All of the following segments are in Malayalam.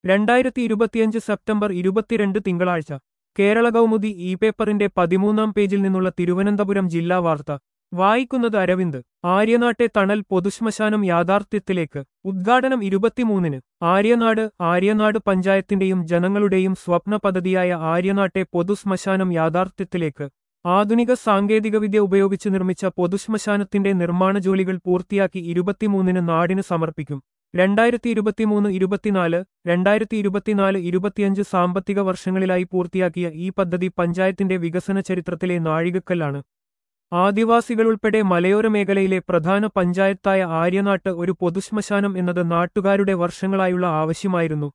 രണ്ടായിരത്തി ഇരുപത്തിയഞ്ച് സെപ്റ്റംബർ ഇരുപത്തിരണ്ട് തിങ്കളാഴ്ച കേരള കൗമുദി ഇ പേപ്പറിന്റെ പതിമൂന്നാം പേജിൽ നിന്നുള്ള തിരുവനന്തപുരം ജില്ലാ വാർത്ത വായിക്കുന്നത് അരവിന്ദ് ആര്യനാട്ടെ തണൽ പൊതുശ്മശാനം യാഥാർത്ഥ്യത്തിലേക്ക് ഉദ്ഘാടനം ഇരുപത്തിമൂന്നിന് ആര്യനാട് ആര്യനാട് പഞ്ചായത്തിന്റെയും ജനങ്ങളുടെയും സ്വപ്ന പദ്ധതിയായ ആര്യനാട്ടെ പൊതുശ്മശാനം യാഥാർത്ഥ്യത്തിലേക്ക് ആധുനിക സാങ്കേതികവിദ്യ ഉപയോഗിച്ച് നിർമ്മിച്ച പൊതുശ്മശാനത്തിന്റെ നിർമ്മാണ ജോലികൾ പൂർത്തിയാക്കി ഇരുപത്തിമൂന്നിന് നാടിന് സമർപ്പിക്കും രണ്ടായിരത്തി ഇരുപത്തിമൂന്ന് ഇരുപത്തിനാല് രണ്ടായിരത്തി ഇരുപത്തിനാല് ഇരുപത്തിയഞ്ച് സാമ്പത്തിക വർഷങ്ങളിലായി പൂർത്തിയാക്കിയ ഈ പദ്ധതി പഞ്ചായത്തിന്റെ വികസന ചരിത്രത്തിലെ നാഴികക്കല്ലാണ് ആദിവാസികളുൾപ്പെടെ മലയോര മേഖലയിലെ പ്രധാന പഞ്ചായത്തായ ആര്യനാട്ട് ഒരു പൊതുശ്മശാനം എന്നത് നാട്ടുകാരുടെ വർഷങ്ങളായുള്ള ആവശ്യമായിരുന്നു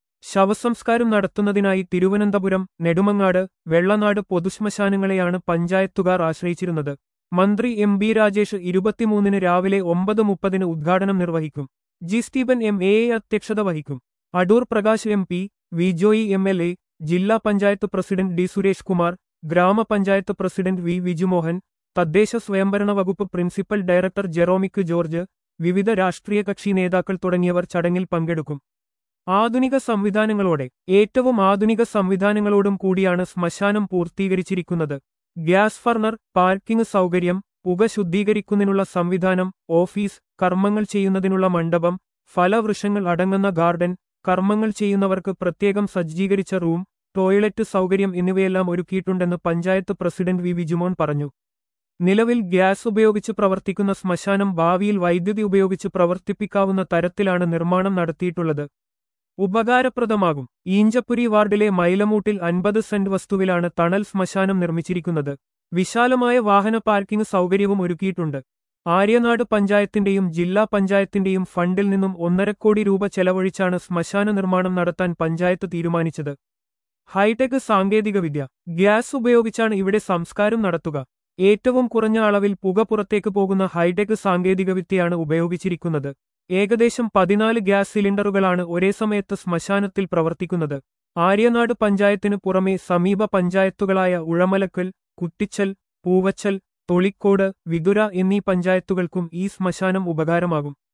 ശവസംസ്കാരം നടത്തുന്നതിനായി തിരുവനന്തപുരം നെടുമങ്ങാട് വെള്ളനാട് പൊതുശ്മശാനങ്ങളെയാണ് പഞ്ചായത്തുകാർ ആശ്രയിച്ചിരുന്നത് മന്ത്രി എം ബി രാജേഷ് ഇരുപത്തിമൂന്നിന് രാവിലെ ഒമ്പത് മുപ്പതിന് ഉദ്ഘാടനം നിർവഹിക്കും ജി സ്റ്റീബൻ എം എ അധ്യക്ഷത വഹിക്കും Adoor Prakash M P V Joy M L A ജില്ലാ പഞ്ചായത്ത് പ്രസിഡന്റ് ഡി സുരേഷ് കുമാർ ഗ്രാമപഞ്ചായത്ത് പ്രസിഡന്റ് വി വിജുമോഹൻ തദ്ദേശ സ്വയംഭരണ വകുപ്പ് പ്രിൻസിപ്പൽ ഡയറക്ടർ ജെറോമിക് ജോർജ് വിവിധ രാഷ്ട്രീയ കക്ഷി നേതാക്കൾ തുടങ്ങിയവർ ചടങ്ങിൽ പങ്കെടുക്കും ആധുനിക സംവിധാനങ്ങളോടെ ഏറ്റവും ആധുനിക സംവിധാനങ്ങളോടും കൂടിയാണ് ശ്മശാനം പൂർത്തീകരിച്ചിരിക്കുന്നത് ഗ്യാസ് ഫർണർ പാർക്കിംഗ് സൗകര്യം പുക ശുദ്ധീകരിക്കുന്നതിനുള്ള സംവിധാനം ഓഫീസ് കർമ്മങ്ങൾ ചെയ്യുന്നതിനുള്ള മണ്ഡപം ഫലവൃക്ഷങ്ങൾ അടങ്ങുന്ന ഗാർഡൻ കർമ്മങ്ങൾ ചെയ്യുന്നവർക്ക് പ്രത്യേകം സജ്ജീകരിച്ച റൂം ടോയ്ലറ്റ് സൗകര്യം എന്നിവയെല്ലാം ഒരുക്കിയിട്ടുണ്ടെന്ന് പഞ്ചായത്ത് പ്രസിഡന്റ് വി വിജുമോൻ പറഞ്ഞു നിലവിൽ ഗ്യാസ് ഉപയോഗിച്ച് പ്രവർത്തിക്കുന്ന ശ്മശാനം ഭാവിയിൽ വൈദ്യുതി ഉപയോഗിച്ച് പ്രവർത്തിപ്പിക്കാവുന്ന തരത്തിലാണ് നിർമ്മാണം നടത്തിയിട്ടുള്ളത് ഉപകാരപ്രദമാകും ഈഞ്ചപ്പുരി വാർഡിലെ മൈലമൂട്ടിൽ അൻപത് സെന്റ് വസ്തുവിലാണ് തണൽ ശ്മശാനം നിർമ്മിച്ചിരിക്കുന്നത് വിശാലമായ വാഹന പാർക്കിംഗ് സൗകര്യവും ഒരുക്കിയിട്ടുണ്ട് ആര്യനാട് പഞ്ചായത്തിന്റെയും ജില്ലാ പഞ്ചായത്തിന്റെയും ഫണ്ടിൽ നിന്നും ഒന്നര കോടി രൂപ ചെലവഴിച്ചാണ് ശ്മശാന നിർമ്മാണം നടത്താൻ പഞ്ചായത്ത് തീരുമാനിച്ചത് ഹൈടെക് സാങ്കേതികവിദ്യ ഗ്യാസ് ഉപയോഗിച്ചാണ് ഇവിടെ സംസ്കാരം നടത്തുക ഏറ്റവും കുറഞ്ഞ അളവിൽ പുക പുറത്തേക്ക് പോകുന്ന ഹൈടെക് സാങ്കേതികവിദ്യയാണ് ഉപയോഗിച്ചിരിക്കുന്നത് ഏകദേശം പതിനാല് ഗ്യാസ് സിലിണ്ടറുകളാണ് ഒരേ സമയത്ത് ശ്മശാനത്തിൽ പ്രവർത്തിക്കുന്നത് ആര്യനാട് പഞ്ചായത്തിനു പുറമെ സമീപ പഞ്ചായത്തുകളായ ഉഴമലക്കൽ കുട്ടിച്ചൽ പൂവച്ചൽ തൊളിക്കോട് വിതുര എന്നീ പഞ്ചായത്തുകൾക്കും ഈ ശ്മശാനം ഉപകാരമാകും